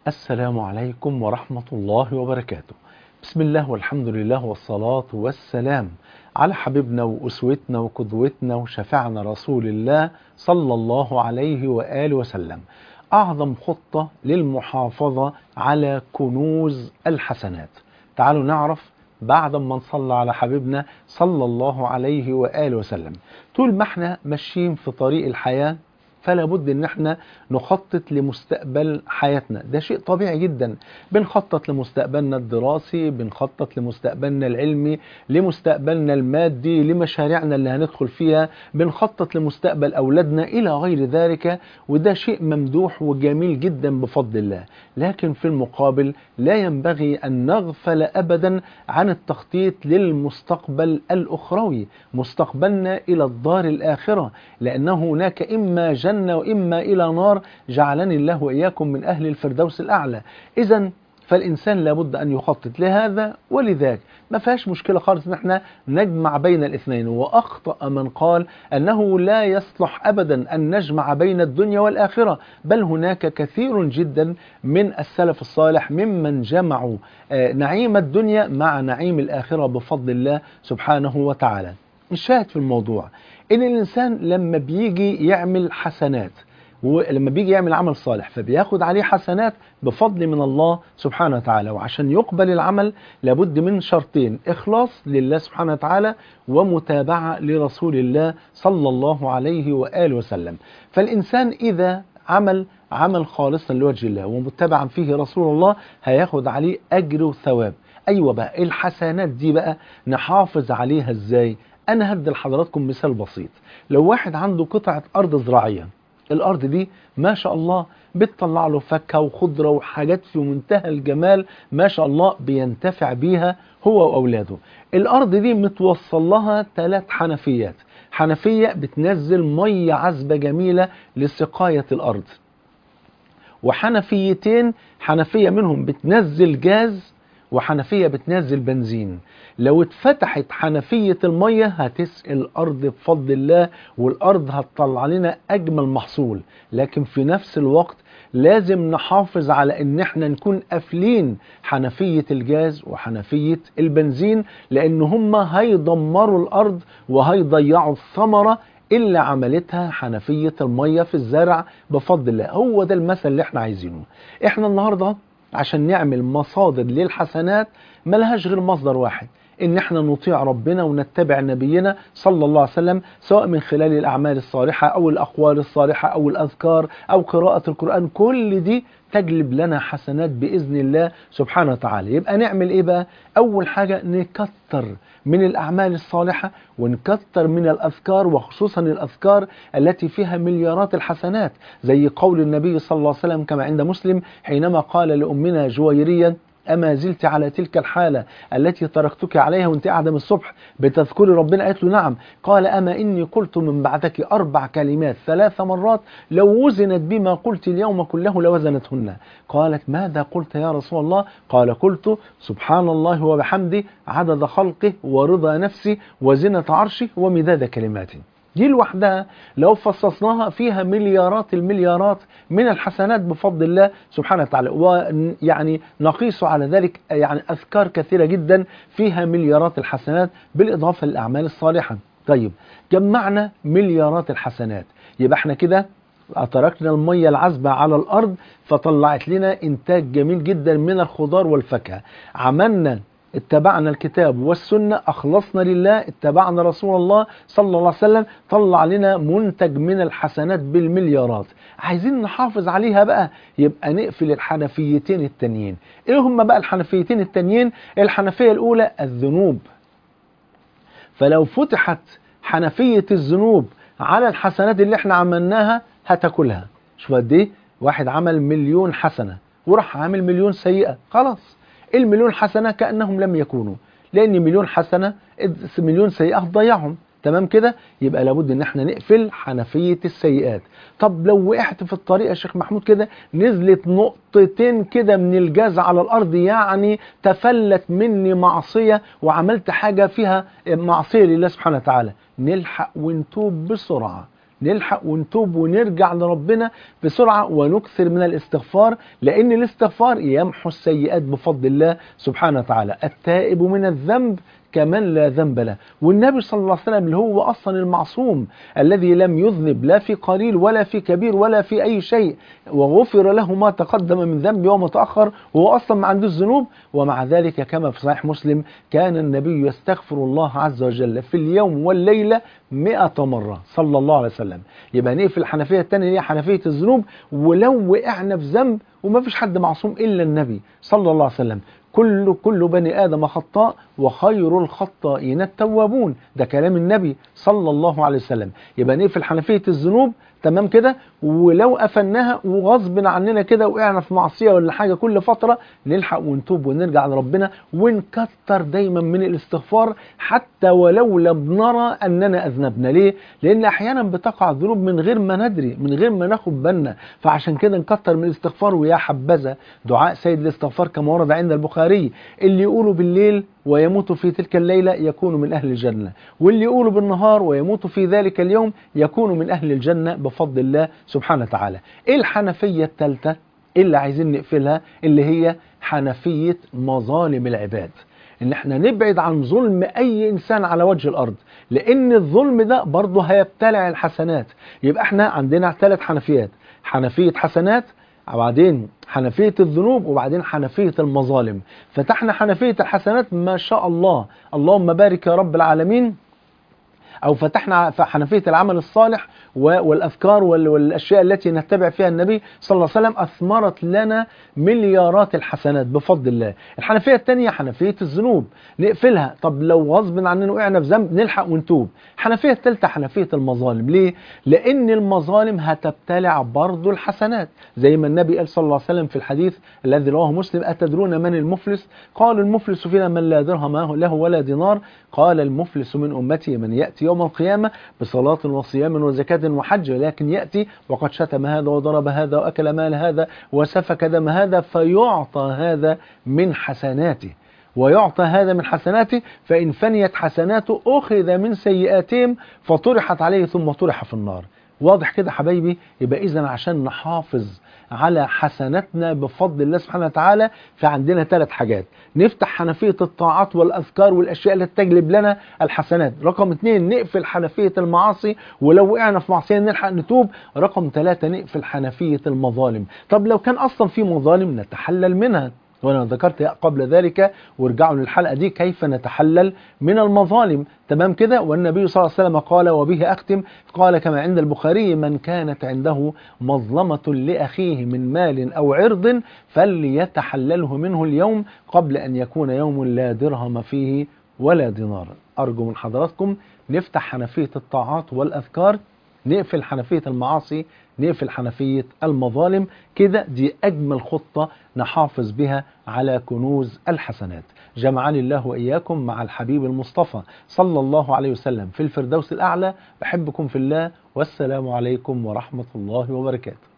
السلام عليكم ورحمة الله وبركاته بسم الله والحمد لله والصلاة والسلام على حبيبنا وأسوتنا وقدوتنا وشفعنا رسول الله صلى الله عليه وآله وسلم أعظم خطة للمحافظة على كنوز الحسنات تعالوا نعرف بعد ما نصلى على حبيبنا صلى الله عليه وآله وسلم طول ما احنا ماشيين في طريق الحياة فلا بد ان احنا نخطط لمستقبل حياتنا ده شيء طبيعي جدا بنخطط لمستقبلنا الدراسي بنخطط لمستقبلنا العلمي لمستقبلنا المادي لمشاريعنا اللي هندخل فيها بنخطط لمستقبل اولادنا الى غير ذلك وده شيء ممدوح وجميل جدا بفضل الله لكن في المقابل لا ينبغي ان نغفل ابدا عن التخطيط للمستقبل الاخروي مستقبلنا الى الدار الاخره لان هناك اما جنة جنة وإما إلى نار جعلني الله وإياكم من أهل الفردوس الأعلى إذا فالإنسان لابد أن يخطط لهذا ولذاك ما فيهاش مشكلة خالص ان احنا نجمع بين الاثنين وأخطأ من قال أنه لا يصلح أبدا أن نجمع بين الدنيا والآخرة بل هناك كثير جدا من السلف الصالح ممن جمعوا نعيم الدنيا مع نعيم الآخرة بفضل الله سبحانه وتعالى الشاهد في الموضوع ان الانسان لما بيجي يعمل حسنات ولما بيجي يعمل عمل صالح فبياخد عليه حسنات بفضل من الله سبحانه وتعالى وعشان يقبل العمل لابد من شرطين إخلاص لله سبحانه وتعالى ومتابعة لرسول الله صلى الله عليه وآله وسلم فالإنسان إذا عمل عمل خالصا لوجه الله ومتبعا فيه رسول الله هياخد عليه أجر وثواب أيوة بقى الحسنات دي بقى نحافظ عليها إزاي أنا هدي لحضراتكم مثال بسيط لو واحد عنده قطعة أرض زراعية الأرض دي ما شاء الله بتطلع له فاكهة وخضرة وحاجات في منتهى الجمال ما شاء الله بينتفع بيها هو وأولاده الأرض دي متوصل لها ثلاث حنفيات حنفية بتنزل مية عذبة جميلة لسقاية الأرض وحنفيتين حنفية منهم بتنزل جاز وحنفية بتنزل بنزين لو اتفتحت حنفية المية هتسقي الأرض بفضل الله والأرض هتطلع لنا أجمل محصول لكن في نفس الوقت لازم نحافظ على ان احنا نكون قافلين حنفية الجاز وحنفية البنزين لان هم هيدمروا الارض وهيضيعوا الثمرة اللي عملتها حنفية المية في الزرع بفضل الله هو ده المثل اللي احنا عايزينه احنا النهاردة عشان نعمل مصادر للحسنات ملهاش غير مصدر واحد ان احنا نطيع ربنا ونتبع نبينا صلى الله عليه وسلم سواء من خلال الاعمال الصالحة او الاقوال الصالحة او الاذكار او قراءة القرآن كل دي تجلب لنا حسنات بإذن الله سبحانه وتعالى يبقى نعمل إيه بقى أول حاجة نكتر من الأعمال الصالحة ونكتر من الأذكار وخصوصا الأذكار التي فيها مليارات الحسنات زي قول النبي صلى الله عليه وسلم كما عند مسلم حينما قال لأمنا جويريا أما زلت على تلك الحالة التي تركتك عليها وانت قاعدة من الصبح بتذكري ربنا قالت له نعم قال أما إني قلت من بعدك أربع كلمات ثلاث مرات لو وزنت بما قلت اليوم كله لوزنتهن قالت ماذا قلت يا رسول الله قال قلت سبحان الله وبحمده عدد خلقه ورضا نفسي وزنة عرشه ومداد كلماته دي لوحدها لو فصصناها فيها مليارات المليارات من الحسنات بفضل الله سبحانه وتعالى ويعني نقيس على ذلك يعني أذكار كثيرة جدا فيها مليارات الحسنات بالإضافة للأعمال الصالحة طيب جمعنا مليارات الحسنات يبقى احنا كده تركنا المية العذبة على الأرض فطلعت لنا إنتاج جميل جدا من الخضار والفاكهة عملنا اتبعنا الكتاب والسنة أخلصنا لله اتبعنا رسول الله صلى الله عليه وسلم طلع لنا منتج من الحسنات بالمليارات عايزين نحافظ عليها بقى يبقى نقفل الحنفيتين التانيين ايه هم بقى الحنفيتين التانيين الحنفية الأولى الذنوب فلو فتحت حنفية الذنوب على الحسنات اللي احنا عملناها هتاكلها شوف قد ايه واحد عمل مليون حسنة وراح عامل مليون سيئة خلاص المليون حسنة كأنهم لم يكونوا لأن مليون حسنة مليون سيئة تضيعهم تمام كده يبقى لابد ان احنا نقفل حنفية السيئات طب لو وقعت في الطريق يا شيخ محمود كده نزلت نقطتين كده من الجاز على الارض يعني تفلت مني معصية وعملت حاجة فيها معصية لله سبحانه وتعالى نلحق ونتوب بسرعة نلحق ونتوب ونرجع لربنا بسرعة ونكثر من الاستغفار لأن الاستغفار يمحو السيئات بفضل الله سبحانه وتعالى التائب من الذنب كمن لا ذنب له والنبي صلى الله عليه وسلم اللي هو أصلا المعصوم الذي لم يذنب لا في قليل ولا في كبير ولا في أي شيء وغفر له ما تقدم من ذنبه وما تأخر وهو أصلا ما عندوش ذنوب ومع ذلك كما في صحيح مسلم كان النبي يستغفر الله عز وجل في اليوم والليلة مئة مرة صلى الله عليه وسلم يبقى نقفل الحنفية الثانية اللي هي حنفية الذنوب ولو وقعنا في ذنب وما فيش حد معصوم إلا النبي صلى الله عليه وسلم كل كل بني آدم خطاء وخير الخطائين التوابون ده كلام النبي صلى الله عليه وسلم يبقى نقفل حنفية الذنوب تمام كده ولو قفلناها وغصب عننا كده وقعنا في معصية ولا حاجة كل فترة نلحق ونتوب ونرجع لربنا ونكتر دايما من الاستغفار حتى ولو لم نرى أننا أذنبنا ليه؟ لأن أحيانا بتقع الذنوب من غير ما ندري من غير ما ناخد بالنا فعشان كده نكتر من الاستغفار ويا حبذا دعاء سيد الاستغفار كما ورد عند البخاري اللي يقوله بالليل ويموت في تلك الليلة يكون من أهل الجنة واللي يقوله بالنهار ويموت في ذلك اليوم يكون من أهل الجنة بفضل الله سبحانه وتعالى إيه الحنفية الثالثة اللي عايزين نقفلها اللي هي حنفية مظالم العباد ان احنا نبعد عن ظلم اي انسان على وجه الارض لان الظلم ده برضه هيبتلع الحسنات يبقى احنا عندنا ثلاث حنفيات حنفية حسنات وبعدين حنفية الذنوب وبعدين حنفية المظالم فتحنا حنفية الحسنات ما شاء الله اللهم بارك يا رب العالمين أو فتحنا حنفية العمل الصالح والأذكار والأشياء التي نتبع فيها النبي صلى الله عليه وسلم أثمرت لنا مليارات الحسنات بفضل الله الحنفية الثانية حنفية الذنوب نقفلها طب لو غصب عننا وقعنا في ذنب نلحق ونتوب الحنفية الثالثة حنفية المظالم ليه؟ لأن المظالم هتبتلع برضو الحسنات زي ما النبي قال صلى الله عليه وسلم في الحديث الذي رواه مسلم أتدرون من المفلس؟ قال المفلس فينا من لا درهم له ولا دينار قال المفلس من أمتي من يأتي يوم القيامة بصلاة وصيام وزكاة وحج لكن يأتي وقد شتم هذا وضرب هذا وأكل مال هذا وسفك دم هذا فيعطى هذا من حسناته ويعطى هذا من حسناته فإن فنيت حسناته أخذ من سيئاتهم فطرحت عليه ثم طرح في النار واضح كده حبايبي يبقى إذا عشان نحافظ على حسناتنا بفضل الله سبحانه وتعالى فعندنا ثلاث حاجات نفتح حنفية الطاعات والأذكار والأشياء التي تجلب لنا الحسنات رقم اثنين نقفل حنفية المعاصي ولو وقعنا في معصية نلحق نتوب رقم ثلاثة نقفل حنفية المظالم طب لو كان أصلا في مظالم نتحلل منها وانا ذكرت قبل ذلك وارجعوا للحلقه دي كيف نتحلل من المظالم تمام كده والنبي صلى الله عليه وسلم قال وبه اختم قال كما عند البخاري من كانت عنده مظلمه لاخيه من مال او عرض فليتحلله منه اليوم قبل ان يكون يوم لا درهم فيه ولا دينار ارجو من حضراتكم نفتح حنفيه الطاعات والاذكار نقفل حنفيه المعاصي نقفل حنفية المظالم كده دي أجمل خطة نحافظ بها على كنوز الحسنات جمعني الله وإياكم مع الحبيب المصطفى صلى الله عليه وسلم في الفردوس الأعلى بحبكم في الله والسلام عليكم ورحمة الله وبركاته